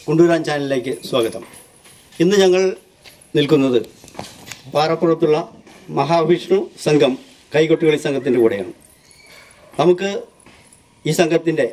കൊണ്ടുവരാൻ ചാനലിലേക്ക് സ്വാഗതം ഇന്ന് ഞങ്ങൾ നിൽക്കുന്നത് പാറപ്പുറത്തുള്ള മഹാവിഷ്ണു സംഘം കൈകൊട്ടുകളി സംഘത്തിൻ്റെ കൂടെയാണ് നമുക്ക് ഈ സംഘത്തിൻ്റെ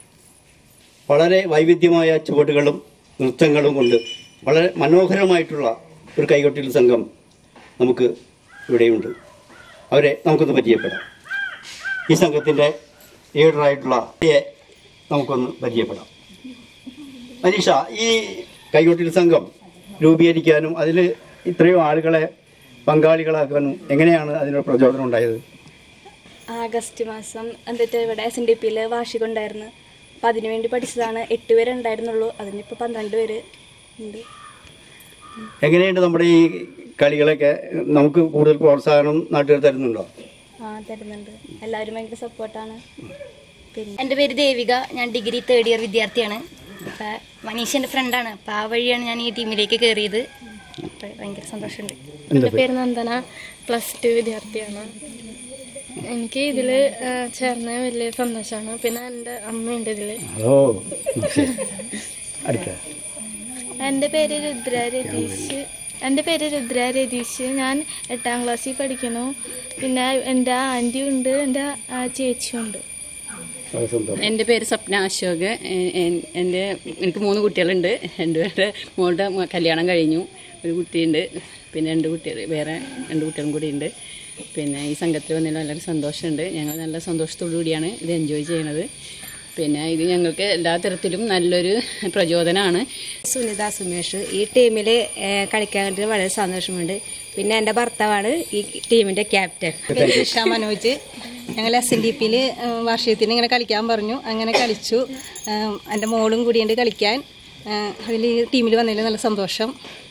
വളരെ വൈവിധ്യമായ ചുവടുകളും നൃത്തങ്ങളും കൊണ്ട് വളരെ മനോഹരമായിട്ടുള്ള ഒരു കൈകൊട്ടിൽ സംഘം നമുക്ക് ഇവിടെയുണ്ട് അവരെ നമുക്കൊന്ന് പരിചയപ്പെടാം ഈ സംഘത്തിൻ്റെ ലീഡറായിട്ടുള്ള യെ നമുക്കൊന്ന് പരിചയപ്പെടാം മനീഷ ഈ കൈകൊട്ടിൽ സംഘം രൂപീകരിക്കാനും അതിൽ ഇത്രയും ആളുകളെ പങ്കാളികളാക്കാനും എങ്ങനെയാണ് അതിനൊരു പ്രചോദനം ഉണ്ടായത് ആഗസ്റ്റ് മാസം എന്നിട്ട് ഇവിടെ എസ് എൻ ഡി പിയിൽ വാർഷികം ഉണ്ടായിരുന്നു അപ്പം അതിനു വേണ്ടി പഠിച്ചതാണ് എട്ട് പേരെ ഉണ്ടായിരുന്നുള്ളൂ അതിനിപ്പോൾ പന്ത്രണ്ട് പേര് ഉണ്ട് എങ്ങനെയുണ്ട് നമ്മുടെ ഈ കളികളൊക്കെ നമുക്ക് കൂടുതൽ പ്രോത്സാഹനം നാട്ടുകാർ തരുന്നുണ്ടോ ആ തരുന്നുണ്ട് എല്ലാവരും ഭയങ്കര സപ്പോർട്ടാണ് പിന്നെ എൻ്റെ പേര് ദേവിക ഞാൻ ഡിഗ്രി തേർഡ് ഇയർ വിദ്യാർത്ഥിയാണ് അപ്പം മനീഷ് എൻ്റെ ഫ്രണ്ടാണ് അപ്പം ആ വഴിയാണ് ഞാൻ ഈ ടീമിലേക്ക് കയറിയത് അപ്പം ഭയങ്കര സന്തോഷമുണ്ട് എന്താ പേര് നന്ദന പ്ലസ് ടു വിദ്യാർത്ഥിയാണ് എനിക്ക് ഇതിൽ ചേർന്ന വലിയ സന്തോഷമാണ് പിന്നെ എൻ്റെ അമ്മയുണ്ട് ഇതിൽ ഓ ശരി. അടുത്ത എൻ്റെ പേര് രുദ്ര രതീഷ് എൻ്റെ പേര് രുദ്ര രതീഷ് ഞാൻ എട്ടാം ക്ലാസ്സിൽ പഠിക്കുന്നു പിന്നെ എൻ്റെ ആൻറ്റി ഉണ്ട് എൻ്റെ ആ, ചേച്ചിയും ഉണ്ട് വളരെ സന്തോഷം എൻ്റെ പേര് സ്വപ്ന അശോക് എ- എൻ- എൻ്റെ എനിക്ക് മൂന്ന് കുട്ടികളുണ്ട് രണ്ടുപേരുടെ മോളുടെ മ- കല്യാണം കഴിഞ്ഞു ഒരു കുട്ടിയുണ്ട് പിന്നെ രണ്ട് കുട്ടികൾ വേറെ രണ്ട് കുട്ടികളും കൂടി ഉണ്ട് പിന്നെ ഈ സംഘത്തിൽ വന്നതിൽ വളരെ സന്തോഷമുണ്ട് ഞങ്ങൾ നല്ല സന്തോഷത്തോടു കൂടിയാണ് ഇത് എൻജോയ് ചെയ്യണത് പിന്നെ ഇത് ഞങ്ങൾക്ക് എല്ലാ തരത്തിലും നല്ലൊരു പ്രചോദനമാണ് സുനിത സുമേഷ് ഈ ടീമിൽ കളിക്കാൻ കഴിഞ്ഞതിൽ വളരെ സന്തോഷമുണ്ട് പിന്നെ എൻ്റെ ഭർത്താവാണ് ഈ ടീമിൻ്റെ ക്യാപ്റ്റൻ ഷ മനോജ് ഞങ്ങൾ എസ് എൻ ഡി പിയിൽ വാർഷികത്തിന് ഇങ്ങനെ കളിക്കാൻ പറഞ്ഞു അങ്ങനെ കളിച്ചു ഏഹ് എൻ്റെ മോളും കൂടിയുണ്ട് കളിക്കാൻ അതിൽ ഈ ടീമിൽ വന്നതിൽ നല്ല സന്തോഷം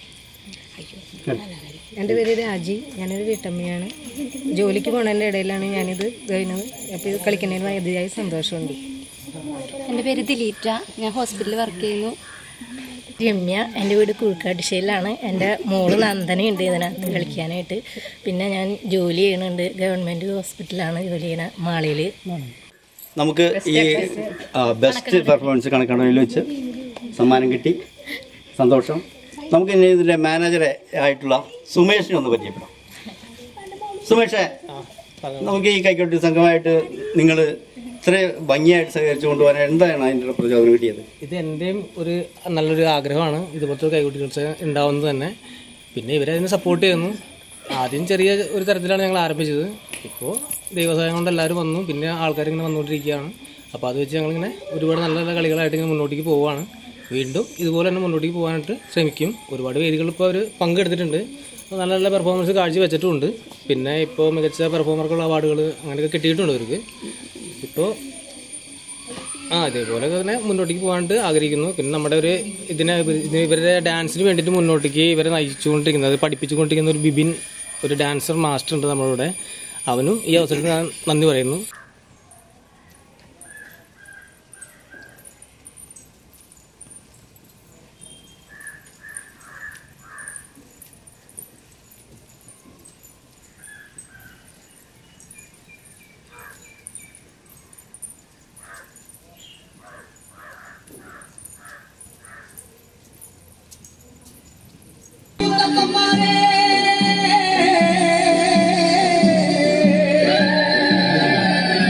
എൻ്റെ പേര് രാജി ഞാനൊരു വീട്ടമ്മയാണ് ജോലിക്ക് പോണതിൻ്റെ ഇടയിലാണ് ഞാനിത് കഴിഞ്ഞത് അപ്പോൾ ഇത് കളിക്കുന്നതിന് അതിയായി സന്തോഷമുണ്ട് എൻ്റെ പേര് ദിലീറ്റ ഞാൻ ഹോസ്പിറ്റലിൽ വർക്ക് ചെയ്യുന്നു രമ്യ എൻ്റെ വീട് കുഴുക്കാട്ടുശ്ശേരിയിലാണ് എൻ്റെ മോള് നന്ദനയുണ്ട് ഇതിനകത്ത് കളിക്കാനായിട്ട് പിന്നെ ഞാൻ ജോലി ചെയ്യുന്നുണ്ട് ഗവൺമെൻറ് ഹോസ്പിറ്റലാണ് ജോലി ചെയ്യണ മാളിയിൽ നമുക്ക് ഈ ബെസ്റ്റ് പെർഫോമൻസ് കണക്കടവിൽ വെച്ച് സമ്മാനം കിട്ടി സന്തോഷം നമുക്ക് ഇനി ഇതിൻ്റെ മാനേജറെ ആയിട്ടുള്ള സുമേഷിനെ ഒന്ന് പരിചയപ്പെടാം സുമേഷേ നമുക്ക് ഈ കൈക്കൊട്ടി സംഘമായിട്ട് നിങ്ങൾ ഇത്ര ഭംഗിയായിട്ട് സഹകരിച്ചു കൊണ്ടുപോകാൻ എന്താണ് അതിൻ്റെ പ്രചോദനം കിട്ടിയത് ഇത് എൻ്റെയും ഒരു നല്ലൊരു ആഗ്രഹമാണ് ഇതുപോലത്തെ കൈകുട്ടി മത്സരം ഉണ്ടാവുന്നത് തന്നെ പിന്നെ ഇവരെ അതിനെ സപ്പോർട്ട് ചെയ്യുന്നു ആദ്യം ചെറിയ ഒരു തരത്തിലാണ് ഞങ്ങൾ ആരംഭിച്ചത് ഇപ്പോൾ ദൈവസഹായം കൊണ്ട് എല്ലാവരും വന്നു പിന്നെ ആൾക്കാർ ഇങ്ങനെ വന്നുകൊണ്ടിരിക്കുകയാണ് അപ്പോൾ അത് വെച്ച് ഞങ്ങളിങ്ങനെ ഒരുപാട് നല്ല നല്ല കളികളായിട്ട് ഇങ്ങനെ മുന്നോട്ടേക്ക് പോവുകയാണ് വീണ്ടും ഇതുപോലെ തന്നെ മുന്നോട്ടേക്ക് പോകാനായിട്ട് ശ്രമിക്കും ഒരുപാട് വേദികൾ ഇപ്പോൾ അവർ പങ്കെടുത്തിട്ടുണ്ട് അപ്പോൾ നല്ല നല്ല പെർഫോമൻസ് കാഴ്ച വെച്ചിട്ടുമുണ്ട് പിന്നെ ഇപ്പോൾ മികച്ച പെർഫോമർക്കുള്ള അവാർഡുകൾ അങ്ങനെയൊക്കെ കിട്ടിയിട്ടുണ്ട് അവർക്ക് ഇപ്പോൾ ആ അതേപോലെ തന്നെ മുന്നോട്ടേക്ക് പോകാനായിട്ട് ആഗ്രഹിക്കുന്നു പിന്നെ നമ്മുടെ ഒരു ഇതിനെ ഇതിന് ഇവരുടെ ഡാൻസിന് വേണ്ടിയിട്ട് മുന്നോട്ടേക്ക് ഇവരെ നയിച്ചുകൊണ്ടിരിക്കുന്നത് പഠിപ്പിച്ചുകൊണ്ടിരിക്കുന്ന ഒരു ബിബിൻ ഒരു ഡാൻസർ മാസ്റ്റർ ഉണ്ട് നമ്മളിവിടെ അവനും ഈ അവസരത്തിൽ ഞാൻ നന്ദി പറയുന്നു ും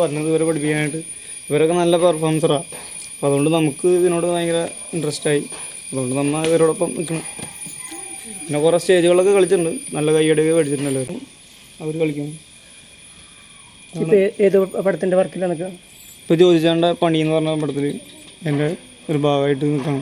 വന്നത് ഇവരെ പഠിപ്പിക്കാനായിട്ട് ഇവരൊക്കെ നല്ല പെർഫോമൻസറാണ് അപ്പോൾ അതുകൊണ്ട് നമുക്ക് ഇതിനോട് ഭയങ്കര ഇൻട്രസ്റ്റ് ആയി അതുകൊണ്ട് നമ്മൾ ഇവരോടൊപ്പം നിൽക്കണം പിന്നെ കുറേ സ്റ്റേജുകളൊക്കെ കളിച്ചിട്ടുണ്ട് നല്ല കൈയടിയൊക്കെ മേടിച്ചിട്ടുണ്ട് എല്ലാവരും അവർ കളിക്കും ഇപ്പോൾ ഏത് പടത്തിൻ്റെ വർക്കിലാണ് നിൽക്കുക ഇപ്പോൾ ചോദിച്ചാണ്ട പണി എന്ന് പറഞ്ഞ പടത്തിൽ എൻ്റെ ഒരു ഭാഗമായിട്ട് നിൽക്കണം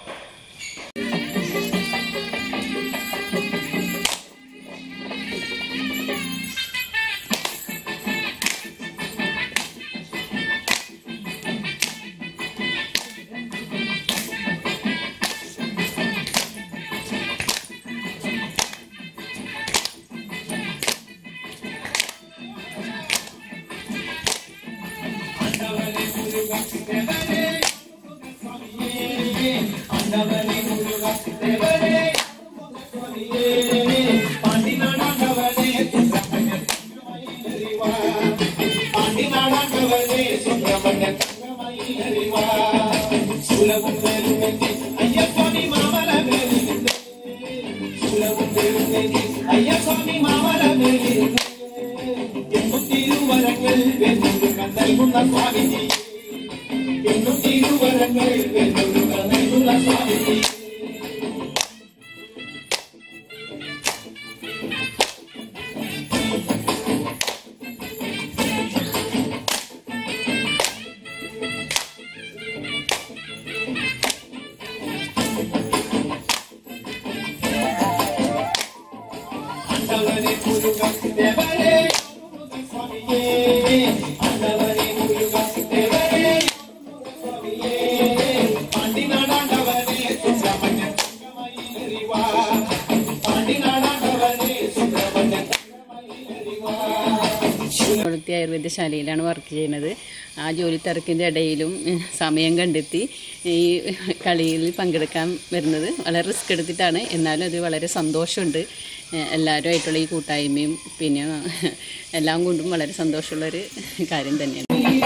കൊളുത്തി ആയുർവേദശാലയിലാണ് വർക്ക് ചെയ്യുന്നത് ആ ജോലി തിരക്കിൻ്റെ ഇടയിലും ഉം, സമയം കണ്ടെത്തി ഈ കളിയിൽ പങ്കെടുക്കാൻ വരുന്നത് വളരെ റിസ്ക് എടുത്തിട്ടാണ് എന്നാലും അത് വളരെ സന്തോഷമുണ്ട് ഏഹ് എല്ലാവരുമായിട്ടുള്ള ഈ കൂട്ടായ്മയും പിന്നെ എല്ലാം കൊണ്ടും വളരെ സന്തോഷമുള്ളൊരു കാര്യം തന്നെയാണ്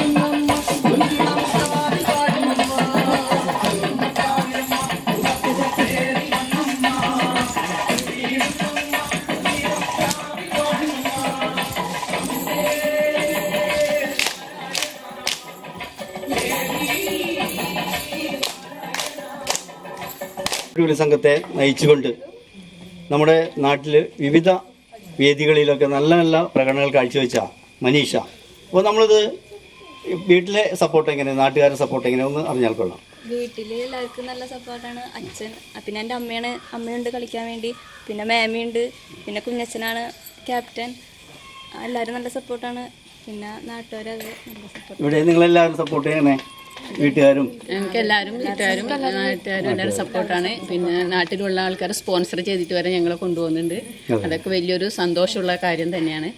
അടിപൊളി സംഘത്തെ നയിച്ചുകൊണ്ട് നമ്മുടെ നാട്ടിൽ വിവിധ വേദികളിലൊക്കെ നല്ല നല്ല പ്രകടനങ്ങൾ കാഴ്ചവെച്ച മനീഷ അപ്പോൾ നമ്മളിത് വീട്ടിലെ സപ്പോർട്ട് എങ്ങനെ നാട്ടുകാരുടെ സപ്പോർട്ട് എങ്ങനെ ഒന്ന് അറിഞ്ഞാൽ കൊള്ളാം വീട്ടിൽ എല്ലാവർക്കും നല്ല സപ്പോർട്ടാണ് അച്ഛൻ ആ, പിന്നെ എൻ്റെ അമ്മയാണ് അമ്മയുണ്ട് കളിക്കാൻ വേണ്ടി പിന്നെ മേമയുണ്ട് പിന്നെ കുഞ്ഞച്ഛനാണ് ക്യാപ്റ്റൻ ആ, എല്ലാവരും നല്ല സപ്പോർട്ടാണ് പിന്നെ നാട്ടുകാരത് നല്ല സപ്പോർട്ട് ഇവിടെ നിങ്ങളെല്ലാവരും സപ്പോർട്ട് ചെയ്യണേ വീട്ടുകാരും ഞങ്ങൾക്ക് എല്ലാവരും വീട്ടുകാരും നാട്ടുകാരും എല്ലാവരും സപ്പോർട്ടാണ് പിന്നെ നാട്ടിലുള്ള ആൾക്കാർ സ്പോൺസർ ചെയ്തിട്ട് വരെ ഞങ്ങളെ കൊണ്ടുപോകുന്നുണ്ട് അതൊക്കെ വലിയൊരു സന്തോഷമുള്ള കാര്യം തന്നെയാണ്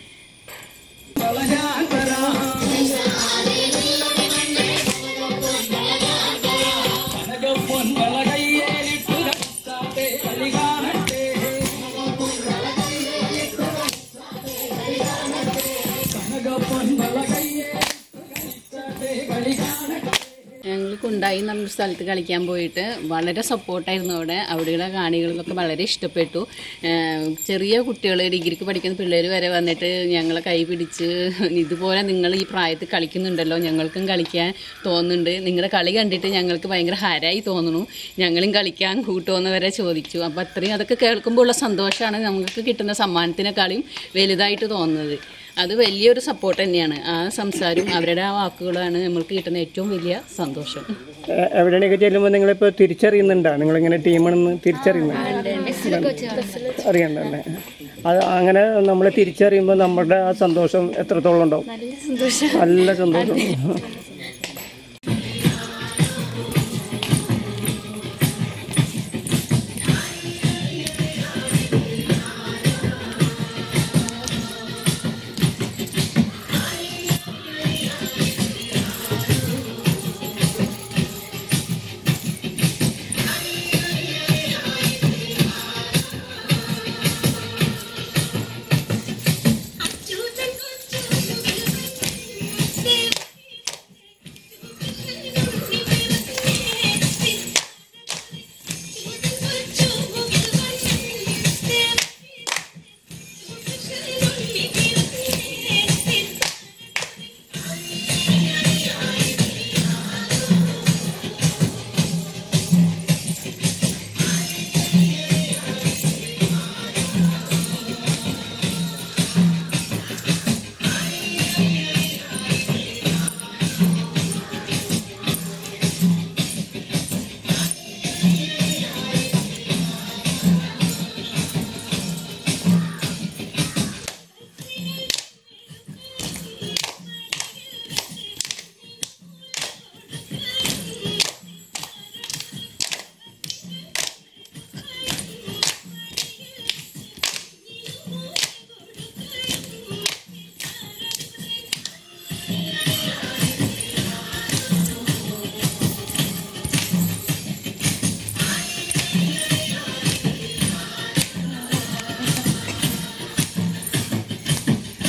ഞങ്ങൾ കുണ്ടായി എന്ന് പറഞ്ഞൊരു സ്ഥലത്ത് കളിക്കാൻ പോയിട്ട് വളരെ സപ്പോർട്ടായിരുന്നു അവിടെ അവിടെയുള്ള കാണികൾക്കൊക്കെ വളരെ ഇഷ്ടപ്പെട്ടു ഏഹ് ചെറിയ കുട്ടികൾ ഡിഗ്രിക്ക് പഠിക്കുന്ന പിള്ളേർ വരെ വന്നിട്ട് ഞങ്ങളെ കൈ പിടിച്ച് ഇതുപോലെ നിങ്ങൾ ഈ പ്രായത്തിൽ കളിക്കുന്നുണ്ടല്ലോ ഞങ്ങൾക്കും കളിക്കാൻ തോന്നുന്നുണ്ട് നിങ്ങളുടെ കളി കണ്ടിട്ട് ഞങ്ങൾക്ക് ഭയങ്കര ഹരായി തോന്നുന്നു ഞങ്ങളും കളിക്കാൻ കൂട്ടുമെന്ന് വരെ ചോദിച്ചു അപ്പോൾ അത്രയും അതൊക്കെ കേൾക്കുമ്പോൾ ഉള്ള സന്തോഷമാണ് നമുക്ക് കിട്ടുന്ന സമ്മാനത്തിനേക്കാളും വലുതായിട്ട് തോന്നുന്നത് അത് വലിയൊരു സപ്പോർട്ട് തന്നെയാണ് ആ സംസാരവും അവരുടെ ആ വാക്കുകളാണ് നമ്മൾക്ക് കിട്ടുന്ന ഏറ്റവും വലിയ സന്തോഷം എ- എവിടെയൊക്കെ ചെല്ലുമ്പോൾ നിങ്ങളിപ്പോൾ തിരിച്ചറിയുന്നുണ്ടോ നിങ്ങളിങ്ങനെ ടീമാണെന്ന് തിരിച്ചറിയുന്നുണ്ട് അറിയണ്ടല്ലേ അത് അങ്ങനെ നമ്മളെ തിരിച്ചറിയുമ്പോൾ നമ്മുടെ ആ സന്തോഷം എത്രത്തോളം ഉണ്ടാവും നല്ല സന്തോഷം നല്ല സന്തോഷം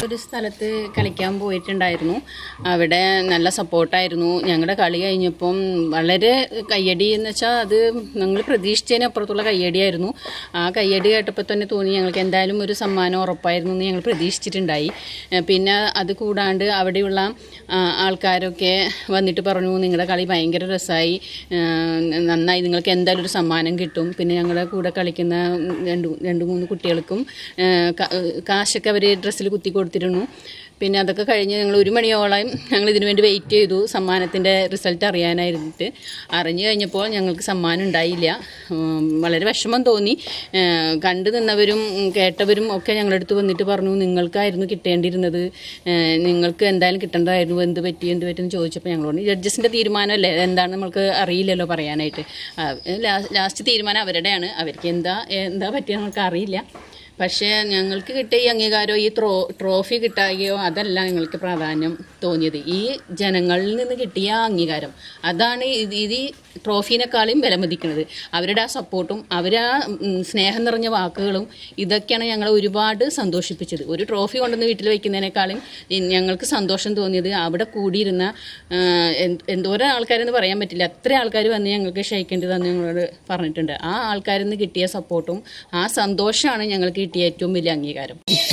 ഒരു സ്ഥലത്ത് കളിക്കാൻ പോയിട്ടുണ്ടായിരുന്നു അവിടെ നല്ല സപ്പോർട്ടായിരുന്നു ഞങ്ങളുടെ കളി കഴിഞ്ഞപ്പം വളരെ കയ്യടി എന്ന് വെച്ചാൽ അത് ഞങ്ങൾ പ്രതീക്ഷിച്ചതിന് അപ്പുറത്തുള്ള കയ്യടിയായിരുന്നു ആ കയ്യടി കേട്ടപ്പോൾ തന്നെ തോന്നി ഞങ്ങൾക്ക് എന്തായാലും ഒരു സമ്മാനം ഉറപ്പായിരുന്നു എന്ന് ഞങ്ങൾ പ്രതീക്ഷിച്ചിട്ടുണ്ടായി ഏഹ് പിന്നെ അത് കൂടാണ്ട് അവിടെയുള്ള ആ, ആൾക്കാരൊക്കെ വന്നിട്ട് പറഞ്ഞു നിങ്ങളുടെ കളി ഭയങ്കര രസമായി നന്നായി നിങ്ങൾക്ക് എന്തായാലും ഒരു സമ്മാനം കിട്ടും പിന്നെ ഞങ്ങളുടെ കൂടെ കളിക്കുന്ന രണ്ട് രണ്ട് മൂന്ന് കുട്ടികൾക്കും ഏഹ് ക- കാശൊക്കെ അവർ ഡ്രസ്സിൽ കുത്തി കൊടുത്തിരുന്നു പിന്നെ അതൊക്കെ കഴിഞ്ഞ് ഞങ്ങൾ ഒരു മണിയോളം ഞങ്ങൾ ഇതിനു വേണ്ടി വെയിറ്റ് ചെയ്തു സമ്മാനത്തിൻ്റെ റിസൾട്ട് അറിയാനായിട്ട് അറിഞ്ഞു കഴിഞ്ഞപ്പോൾ ഞങ്ങൾക്ക് സമ്മാനം ഉണ്ടായില്ല ഉം, വളരെ വിഷമം തോന്നി ഏഹ് കണ്ടു നിന്നവരും ഉം, കേട്ടവരും ഒക്കെ ഞങ്ങളുടെ അടുത്ത് വന്നിട്ട് പറഞ്ഞു നിങ്ങൾക്കായിരുന്നു കിട്ടേണ്ടിയിരുന്നത് ഏഹ് നിങ്ങൾക്ക് എന്തായാലും കിട്ടേണ്ടതായിരുന്നു എന്ത് പറ്റി എന്ത് പറ്റിയെന്ന് ചോദിച്ചപ്പോൾ ഞങ്ങളോട് ജഡ്ജസിൻ്റെ തീരുമാനമല്ലേ എന്താണ് നമ്മൾക്ക് അറിയില്ലല്ലോ പറയാനായിട്ട് ലാസ്റ്റ് തീരുമാനം അവരുടെയാണ് അവർക്ക് എന്താ എന്താ പറ്റിയെന്ന് നമുക്ക് അറിയില്ല പക്ഷേ ഞങ്ങൾക്ക് കിട്ടിയ ഈ അംഗീകാരമോ ഈ ത്രോ ട്രോഫി കിട്ടായോ അതല്ല ഞങ്ങൾക്ക് പ്രാധാന്യം തോന്നിയത് ഈ ജനങ്ങളിൽ നിന്ന് കിട്ടിയ ആ അംഗീകാരം അതാണ് ഇത് ഇത് ഈ ട്രോഫീനെക്കാളും വിലമതിക്കുന്നത് അവരുടെ ആ സപ്പോർട്ടും അവരാ ഉം, സ്നേഹം നിറഞ്ഞ വാക്കുകളും ഇതൊക്കെയാണ് ഞങ്ങളെ ഒരുപാട് സന്തോഷിപ്പിച്ചത് ഒരു ട്രോഫി കൊണ്ടുവന്ന് വീട്ടിൽ വയ്ക്കുന്നതിനേക്കാളും ഈ ഞങ്ങൾക്ക് സന്തോഷം തോന്നിയത് അവിടെ കൂടിയിരുന്ന ആ, എന്ത്- എന്തോരം ആൾക്കാരെന്ന് പറയാൻ പറ്റില്ല അത്ര ആൾക്കാർ വന്ന് ഞങ്ങൾക്ക് ക്ഷയിക്കേണ്ടതെന്ന് ഞങ്ങളോട് പറഞ്ഞിട്ടുണ്ട് ആ ആൾക്കാരിൽ നിന്ന് കിട്ടിയ സപ്പോർട്ടും ആ സന്തോഷമാണ് ഞങ്ങൾക്ക് കിട്ടിയ ഏറ്റവും വലിയ അംഗീകാരം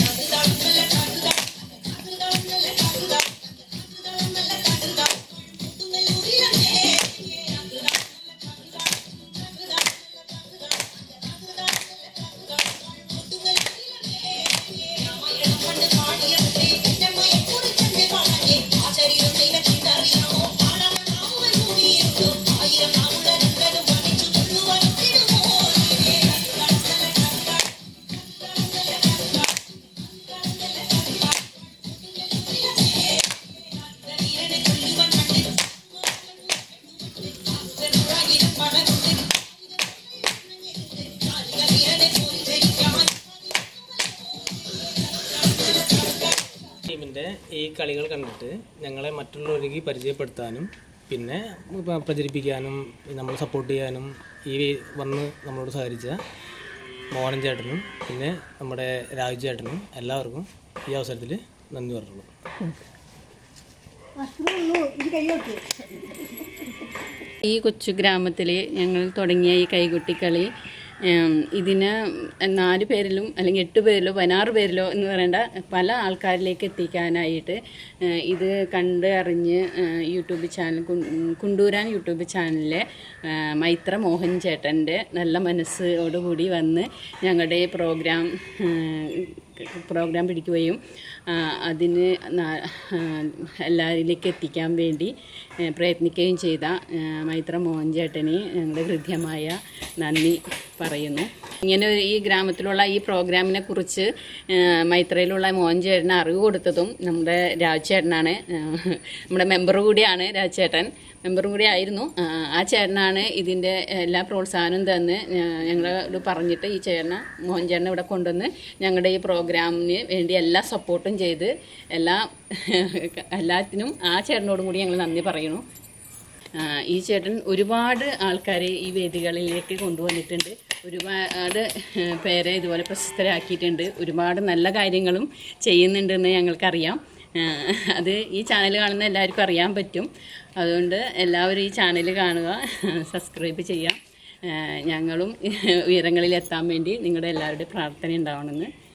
ടീമിൻ്റെ ഈ കളികൾ കണ്ടിട്ട് ഞങ്ങളെ മറ്റുള്ളവർക്ക് പരിചയപ്പെടുത്താനും പിന്നെ പ- പ്രചരിപ്പിക്കാനും നമ്മൾ സപ്പോർട്ട് ചെയ്യാനും ഈ വന്ന് നമ്മളോട് സഹകരിച്ച മോഹൻ ചേട്ടനും പിന്നെ നമ്മുടെ രാജു ചേട്ടനും എല്ലാവർക്കും ഈ അവസരത്തിൽ നന്ദി പറഞ്ഞുള്ളൂ ഈ കൊച്ചു ഗ്രാമത്തിൽ ഞങ്ങൾ തുടങ്ങിയ ഈ കൈകൊട്ടിക്കളി ഉം, ഇതിന് നാല് പേരിലും അല്ലെങ്കിൽ എട്ട് പേരിലോ പതിനാറ് പേരിലോ എന്ന് പറയേണ്ട പല ആൾക്കാരിലേക്ക് എത്തിക്കാനായിട്ട് ഏഹ്, ഇത് കണ്ട് അറിഞ്ഞ് ഏഹ്, യൂട്യൂബ് ചാനൽ കുൺ- കുണ്ടൂരാൻ യൂട്യൂബ് ചാനലിലെ ഏഹ്, മൈത്ര മോഹൻ ചേട്ടൻ്റെ നല്ല മനസ്സോടുകൂടി വന്ന് ഞങ്ങളുടെ ഈ പ്രോഗ്രാം ഏഹ്, പ്രോഗ്രാം പിടിക്കുകയും ആ, അതിന് ന- ആ, എല്ലാവരിലേക്ക് എത്തിക്കാൻ വേണ്ടി ഏ, പ്രയത്നിക്കുകയും ചെയ്ത ഏ, മൈത്ര മോഹൻ ചേട്ടന് ഞങ്ങളുടെ ഹൃദ്യമായ നന്ദി പറയുന്നു ഇങ്ങനെ ഒരു ഈ ഗ്രാമത്തിലുള്ള ഈ പ്രോഗ്രാമിനെ കുറിച്ച് ഏ, മൈത്രയിലുള്ള മോഹൻ ചേട്ടന് അറിവ് കൊടുത്തതും നമ്മുടെ രാജേട്ടനാണ് ഏ, നമ്മുടെ മെമ്പർ കൂടിയാണ് രാജേട്ടൻ മെമ്പറും കൂടി ആയിരുന്നു ആ, ആ ചേട്ടനാണ് ഇതിൻ്റെ എല്ലാ പ്രോത്സാഹനവും തന്ന് ഞ- ഞങ്ങളോട് പറഞ്ഞിട്ട് ഈ ചേട്ടനെ മോഹൻ ചേട്ടനെ ഇവിടെ കൊണ്ടുവന്ന് ഞങ്ങളുടെ ഈ പ്രോഗ്രാമിന് വേണ്ടി എല്ലാ സപ്പോർട്ടും ചെയ്ത് എല്ലാ എല്ലാത്തിനും ആ ചേട്ടനോടും കൂടി ഞങ്ങൾ നന്ദി പറയുന്നു ആ, ഈ ചേട്ടൻ ഒരുപാട് ആൾക്കാരെ ഈ വേദികളിലേക്ക് കൊണ്ടുവന്നിട്ടുണ്ട് ഒരുപാട് ഏ, പേരെ ഇതുപോലെ പ്രശസ്തരാക്കിയിട്ടുണ്ട് ഒരുപാട് നല്ല കാര്യങ്ങളും ചെയ്യുന്നുണ്ടെന്ന് ഞങ്ങൾക്കറിയാം ആ, അത് ഈ ചാനൽ കാണുന്ന എല്ലാവർക്കും അറിയാൻ പറ്റും അതുകൊണ്ട് എല്ലാവരും ഈ ചാനൽ കാണുക സബ്സ്ക്രൈബ് ചെയ്യാം ആ, ഞങ്ങളും ഉയരങ്ങളിൽ എത്താൻ വേണ്ടി നിങ്ങളുടെ എല്ലാവരുടെയും പ്രാർത്ഥന ഉണ്ടാവണമെന്ന്